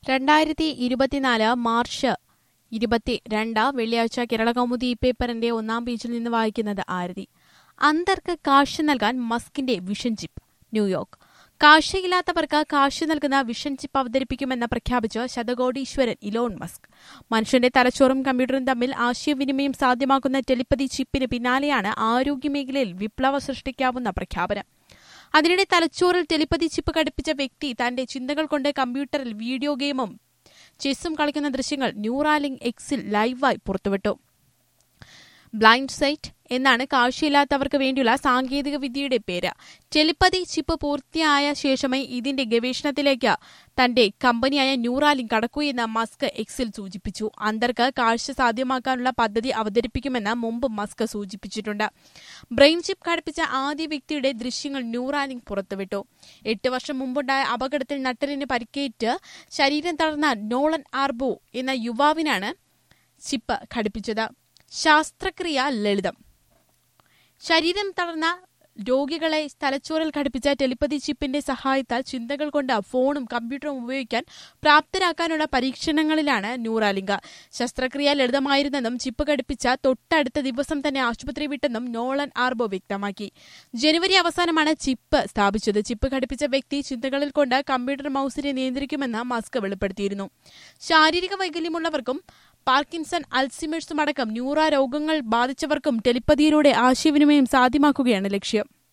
രണ്ടായിരത്തി ഇരുപത്തിനാല് മാർച്ച് ഇരുപത്തി രണ്ട് വെള്ളിയാഴ്ച കേരളകൗമുദി പേപ്പറിന്റെ ഒന്നാം പേജിൽ നിന്ന് വായിക്കുന്നത് ആരതി അന്തർക്ക് കാശ് നൽകാൻ മസ്കിന്റെ വിഷൻ ചിപ്പ് ന്യൂയോർക്ക് കാശയില്ലാത്തവർക്ക് കാശ് നൽകുന്ന വിഷൻ ചിപ്പ് അവതരിപ്പിക്കുമെന്ന് പ്രഖ്യാപിച്ച് ശതകോടീശ്വരൻ ഇലോൺ മസ്ക് മനുഷ്യന്റെ തലച്ചോറും കമ്പ്യൂട്ടറും തമ്മിൽ ആശയവിനിമയം സാധ്യമാക്കുന്ന ടെലിപ്പതി ചിപ്പിന് പിന്നാലെയാണ് ആരോഗ്യമേഖലയിൽ വിപ്ലവം സൃഷ്ടിക്കാവുന്ന പ്രഖ്യാപനം അതിനിടെ തലച്ചോറിൽ ടെലിപ്പതി ചിപ്പ് ഘടിപ്പിച്ച വ്യക്തി തന്റെ ചിന്തകൾ കൊണ്ട് കമ്പ്യൂട്ടറിൽ വീഡിയോ ഗെയിമും ചെസ്സും കളിക്കുന്ന ദൃശ്യങ്ങൾ ന്യൂറാലിംഗ് എക്സിൽ ലൈവായി പുറത്തുവിട്ടു ബ്ലൈൻഡ് സൈറ്റ് എന്നാണ് കാഴ്ചയില്ലാത്തവർക്ക് വേണ്ടിയുള്ള സാങ്കേതിക വിദ്യയുടെ പേര് ടെലിപ്പതി ചിപ്പ് പൂർത്തിയായ ശേഷമേ ഇതിന്റെ ഗവേഷണത്തിലേക്ക് തന്റെ കമ്പനിയായ ന്യൂറാലിംഗ് കടക്കൂയെന്ന് മസ്ക് എക്സിൽ സൂചിപ്പിച്ചു അന്തർക്ക് കാഴ്ച സാധ്യമാക്കാനുള്ള പദ്ധതി അവതരിപ്പിക്കുമെന്ന് മുമ്പ് മസ്ക് സൂചിപ്പിച്ചിട്ടുണ്ട് ബ്രെയിൻ ചിപ്പ് ഘടിപ്പിച്ച ആദ്യ വ്യക്തിയുടെ ദൃശ്യങ്ങൾ ന്യൂറാലിംഗ് പുറത്തുവിട്ടു എട്ട് വർഷം മുമ്പുണ്ടായ അപകടത്തിൽ നട്ടലിന് പരിക്കേറ്റ് ശരീരം തളർന്ന നോളൻ ആർബോ എന്ന യുവാവിനാണ് ചിപ്പ് ഘടിപ്പിച്ചത് ശാസ്ത്രക്രിയ ലളിതം ശരീരം തളർന്ന രോഗികളെ തലച്ചോറിൽ ഘടിപ്പിച്ച ടെലിപ്പതി ചിപ്പിന്റെ സഹായത്താൽ ചിന്തകൾ കൊണ്ട് ഫോണും കമ്പ്യൂട്ടറും ഉപയോഗിക്കാൻ പ്രാപ്തരാക്കാനുള്ള പരീക്ഷണങ്ങളിലാണ് ന്യൂറാലിംഗ ശസ്ത്രക്രിയ ലളിതമായിരുന്നെന്നും ചിപ്പ് ഘടിപ്പിച്ച തൊട്ടടുത്ത ദിവസം തന്നെ ആശുപത്രി വിട്ടെന്നും നോളൻ ആർബോ വ്യക്തമാക്കി ജനുവരി അവസാനമാണ് ചിപ്പ് സ്ഥാപിച്ചത് ചിപ്പ് ഘടിപ്പിച്ച വ്യക്തി ചിന്തകളിൽ കൊണ്ട് കമ്പ്യൂട്ടർ മൌസിനെ നിയന്ത്രിക്കുമെന്ന് മസ്ക് വെളിപ്പെടുത്തിയിരുന്നു ശാരീരിക വൈകല്യമുള്ളവർക്കും പാർക്കിൻസൺ അൽസിമേഴ്സും അടക്കം ന്യൂറ രോഗങ്ങൾ ബാധിച്ചവർക്കും ടെലിപ്പതിയിലൂടെ ആശയവിനിമയം സാധ്യമാക്കുകയാണ് ലക്ഷ്യം